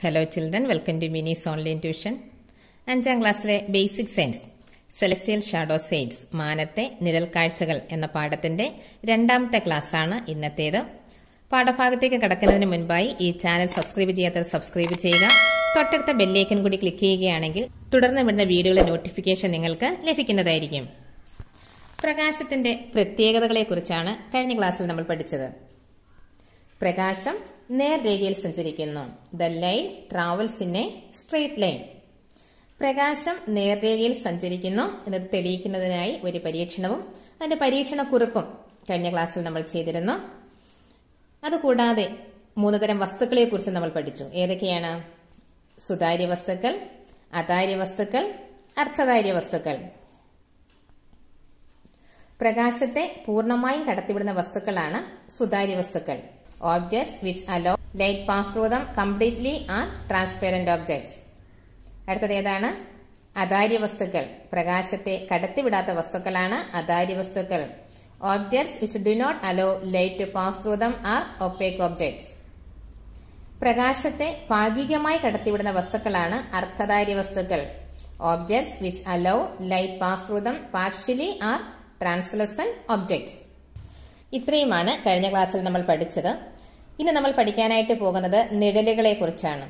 hello children welcome to മിനീസ് online tuition അഞ്ചാം ക്ലാസ്സിലെ basic science celestial shadow sides മാനത്തെ നിഴൽ കാഴ്ചകൾ എന്ന പാഠത്തിന്റെ രണ്ടാമത്തെ ക്ലാസ്സാണ് ഇന്നത്തേത് പാഠഭാഗത്തേക്ക് കടക്കുന്നതിന് മുൻപായി ഈ ചാനൽ സബ്സ്ക്രൈബ് ചെയ്യാത്തവർ സബ്സ്ക്രൈബ് ചെയ്യുക തൊട്ടടുത്ത ബെല്ലേക്കൻ കൂടി ക്ലിക്ക് ചെയ്യുകയാണെങ്കിൽ തുടർന്ന് വരുന്ന വീഡിയോയുടെ നോട്ടിഫിക്കേഷൻ നിങ്ങൾക്ക് ലഭിക്കുന്നതായിരിക്കും പ്രകാശത്തിന്റെ പ്രത്യേകതകളെക്കുറിച്ചാണ് കഴിഞ്ഞ ക്ലാസ്സിൽ നമ്മൾ പഠിച്ചത് പ്രകാശം നേർരേഖയിൽ സഞ്ചരിക്കുന്നു the line travels in a straight line പ്രകാശം നേർരേഖയിൽ സഞ്ചരിക്കുന്നു എന്നത് തെളിയിക്കുന്നതിനായി ഒരു പരീക്ഷണവും അതിന്റെ പരീക്ഷണ കുറിപ്പും കഴിഞ്ഞ ക്ലാസ്സിൽ നമ്മൾ ചെയ്തിരുന്നു അതുകൂടാതെ മൂന്ന് തരം വസ്തുക്കളെ കുറിച്ച് നമ്മൾ പഠിച്ചു ഏതൊക്കെയാണ് സുതാര്യ വസ്തുക്കൾ അതാര്യ വസ്തുക്കൾ അർത്ഥധാര്യ വസ്തുക്കൾ പ്രകാശത്തെ പൂർണ്ണമായും കടത്തിവിടുന്ന വസ്തുക്കളാണ് സുതാര്യ വസ്തുക്കൾ objects which allow light pass through them completely are transparent objects അടുത്തത് ഏതാണ് അതാര്യ വസ്തുക്കൾ പ്രകാശത്തെ കടത്തിവിടാത്ത വസ്തുക്കളാണ് അതാര്യ വസ്തുക്കൾ objects which do not allow light to pass through them are opaque objects പ്രകാശത്തെ ഭാഗികമായി കടത്തിവിടുന്ന വസ്തുക്കളാണ് അർത്ഥധാര്യ വസ്തുക്കൾ objects which allow light pass through them partially are translucent objects ഇത്രയുമാണ് കഴിഞ്ഞ ക്ലാസ്സിൽ നമ്മൾ പഠിച്ചത് ഇനി നമ്മൾ പഠിക്കാനായിട്ട് പോകുന്നത് നിഴലുകളെ കുറിച്ചാണ്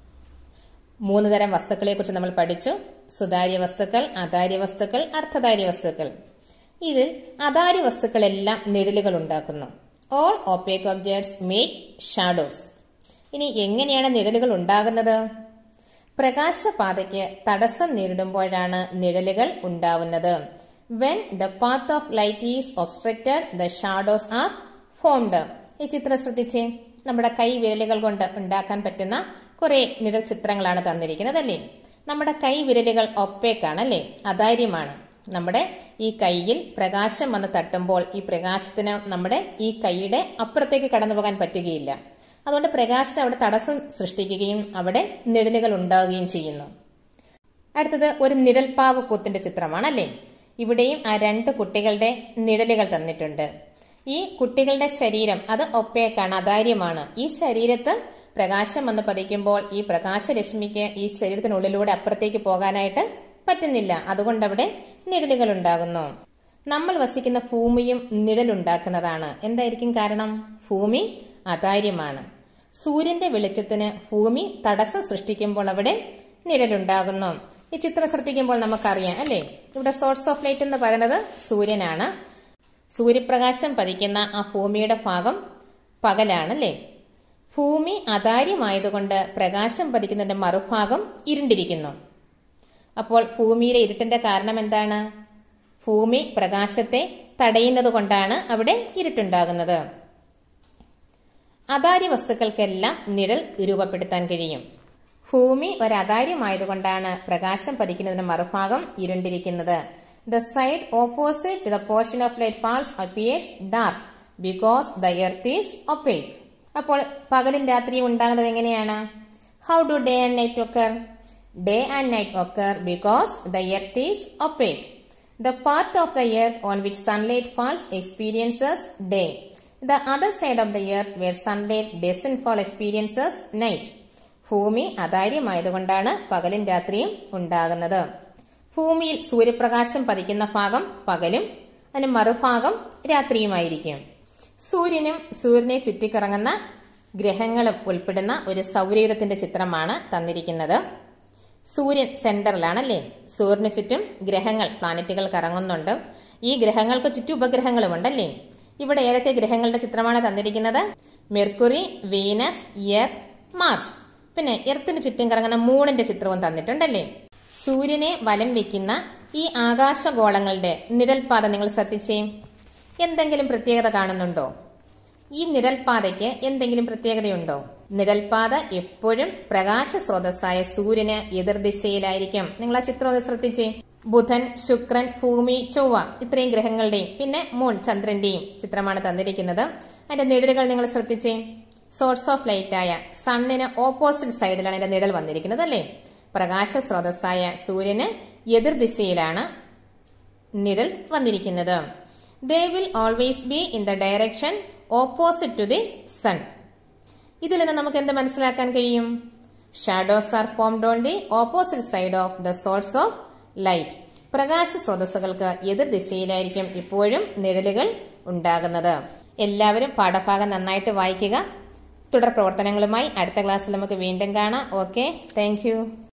മൂന്ന് തരം വസ്തുക്കളെ കുറിച്ച് നമ്മൾ പഠിച്ചു സുതാര്യ വസ്തുക്കൾ അതാര്യ വസ്തുക്കൾ അർത്ഥധാര്യ വസ്തുക്കൾ ഇതിൽ അതാര്യ വസ്തുക്കളെല്ലാം നിഴലുകൾ ഉണ്ടാക്കുന്നു all opaque objects make shadows ഇനി എങ്ങനെയാണ് നിഴലുകൾ ഉണ്ടാകുന്നത് പ്രകാശപാതയ്ക്ക് തടസ്സം നേരിടുമ്പോഴാണ് നിഴലുകൾ ഉണ്ടാവുന്നത് when the path of light is obstructed the shadows are formed ഈ ചിത്രം ശ്രദ്ധിച്ചേ നമ്മുടെ കൈ വിരലുകൾ കൊണ്ട് ഉണ്ടാക്കാൻ പറ്റുന്ന കുറെ നിഴൽ ചിത്രങ്ങളാണ് തന്നിരിക്കുന്നത് അല്ലേ നമ്മുടെ കൈ വിരലുകൾ ഒപ്പേക്കാണ് അല്ലേ അതാര്യമാണ് നമ്മുടെ ഈ കൈയിൽ പ്രകാശം വന്ന് തട്ടുമ്പോൾ ഈ പ്രകാശത്തിന് നമ്മുടെ ഈ കൈയുടെ അപ്പുറത്തേക്ക് കടന്നു പോകാൻ പറ്റുകയില്ല അതുകൊണ്ട് പ്രകാശത്തിന് അവിടെ തടസ്സം സൃഷ്ടിക്കുകയും അവിടെ നിഴലുകൾ ഉണ്ടാവുകയും ചെയ്യുന്നു അടുത്തത് ഒരു നിഴൽപ്പാവ് കൂത്തിന്റെ ചിത്രമാണ് അല്ലേ ഇവിടെയും ആ രണ്ട് കുട്ടികളുടെ നിഴലുകൾ തന്നിട്ടുണ്ട് ഈ കുട്ടികളുടെ ശരീരം അത് ഒപ്പേക്കാണ് അതാര്യമാണ് ഈ ശരീരത്ത് പ്രകാശം വന്ന് പതിക്കുമ്പോൾ ഈ പ്രകാശരശ്മിക്ക് ഈ ശരീരത്തിനുള്ളിലൂടെ അപ്പുറത്തേക്ക് പോകാനായിട്ട് പറ്റുന്നില്ല അതുകൊണ്ട് അവിടെ നിഴലുകൾ ഉണ്ടാകുന്നു നമ്മൾ വസിക്കുന്ന ഭൂമിയും നിഴലുണ്ടാക്കുന്നതാണ് എന്തായിരിക്കും കാരണം ഭൂമി അതാര്യമാണ് സൂര്യന്റെ വെളിച്ചത്തിന് ഭൂമി തടസ്സം സൃഷ്ടിക്കുമ്പോൾ അവിടെ നിഴലുണ്ടാകുന്നു ഈ ചിത്രം ശ്രദ്ധിക്കുമ്പോൾ നമുക്കറിയാം അല്ലേ ഇവിടെ സോഴ്സ് ഓഫ് ലൈറ്റ് എന്ന് പറയുന്നത് സൂര്യനാണ് സൂര്യപ്രകാശം പതിക്കുന്ന ആ ഭൂമിയുടെ ഭാഗം പകലാണ് അല്ലേ ഭൂമി അതാര്യമായതുകൊണ്ട് പ്രകാശം പതിക്കുന്നതിന്റെ മറുഭാഗം ഇരുണ്ടിരിക്കുന്നു അപ്പോൾ ഭൂമിയിലെ ഇരുട്ടിന്റെ കാരണം എന്താണ് ഭൂമി പ്രകാശത്തെ തടയുന്നത് കൊണ്ടാണ് അവിടെ ഇരുട്ടുണ്ടാകുന്നത് അതാര്യ വസ്തുക്കൾക്കെല്ലാം നിഴൽ രൂപപ്പെടുത്താൻ കഴിയും ഭൂമി ഒരു അതാര്യമായതുകൊണ്ടാണ് പ്രകാശം പതിക്കുന്നതിന് മറുഭാഗം ഇരുണ്ടിരിക്കുന്നത് the side opposite the portion of light falls appears dark because the earth is opaque അപ്പോൾ പകലും രാത്രിയും ഉണ്ടാകുന്നത് എങ്ങനെയാണ് how do day and night occur day and night occur because the earth is opaque the part of the earth on which sunlight falls experiences day the other side of the earth where sunlight doesn't fall experiences night ഭൂമി അതാര്യമായതുകൊണ്ടാണ് പകലും രാത്രിയും ഉണ്ടാകുന്നത് ഭൂമിയിൽ സൂര്യപ്രകാശം പതിക്കുന്ന ഭാഗം പകലും അതിന് മറുഭാഗം രാത്രിയുമായിരിക്കും സൂര്യനും സൂര്യനെ ചുറ്റിക്കറങ്ങുന്ന ഗ്രഹങ്ങളും ഉൾപ്പെടുന്ന ഒരു സൗരയൂഥത്തിന്റെ ചിത്രമാണ് തന്നിരിക്കുന്നത് സൂര്യൻ സെന്ററിലാണ് അല്ലേ സൂര്യന് ചുറ്റും ഗ്രഹങ്ങൾ പ്ലാനറ്റുകൾ കറങ്ങുന്നുണ്ട് ഈ ഗ്രഹങ്ങൾക്ക് ചുറ്റും ഉപഗ്രഹങ്ങളും ഉണ്ടല്ലേ ഇവിടെ ഏതൊക്കെ ഗ്രഹങ്ങളുടെ ചിത്രമാണ് തന്നിരിക്കുന്നത് മെർക്കുറി വീനസ് എർ മാർസ് പിന്നെ എർത്തിന് ചുറ്റും കറങ്ങുന്ന മൂണിന്റെ ചിത്രവും തന്നിട്ടുണ്ടല്ലേ സൂര്യനെ വലം വെക്കുന്ന ഈ ആകാശഗോളങ്ങളുടെ നിഴൽപാത നിങ്ങൾ ശ്രദ്ധിച്ചേ എന്തെങ്കിലും പ്രത്യേകത കാണുന്നുണ്ടോ ഈ നിഴൽപാതയ്ക്ക് എന്തെങ്കിലും പ്രത്യേകതയുണ്ടോ നിഴൽപാത എപ്പോഴും പ്രകാശ സ്രോതസ്സായ സൂര്യന് എതിർദിശയിലായിരിക്കും നിങ്ങൾ ആ ചിത്രം ഒന്ന് ശ്രദ്ധിച്ചേ ബുധൻ ശുക്രൻ ഭൂമി ചൊവ്വ ഇത്രയും ഗ്രഹങ്ങളുടെയും പിന്നെ മൂൺ ചന്ദ്രന്റെയും ചിത്രമാണ് തന്നിരിക്കുന്നത് അതിന്റെ നിഴലുകൾ നിങ്ങൾ ശ്രദ്ധിച്ചേ സോഴ്സ് ഓഫ് ലൈറ്റ് ആയ സണ്ണിന് ഓപ്പോസിറ്റ് സൈഡിലാണ് അതിന്റെ നിഴൽ വന്നിരിക്കുന്നത് അല്ലേ പ്രകാശ സ്രോതസ്സായ സൂര്യന് എതിർദിശയിലാണ് നിഴൽ വന്നിരിക്കുന്നത് they will always be in the direction opposite to the sun ഇതിൽ നിന്ന് നമുക്ക് എന്ത് മനസ്സിലാക്കാൻ കഴിയും shadows are formed on the opposite side of the source of light പ്രകാശ സ്രോതസ്സുകൾക്ക് എതിർ ദിശയിലായിരിക്കും ഇപ്പോഴും നിഴലുകൾ ഉണ്ടാകുന്നത് എല്ലാവരും പാഠഭാഗം നന്നായിട്ട് വായിക്കുക തുടർ പ്രവർത്തനങ്ങളുമായി അടുത്ത ക്ലാസ്സിൽ നമുക്ക് വീണ്ടും കാണാം ഓക്കെ താങ്ക്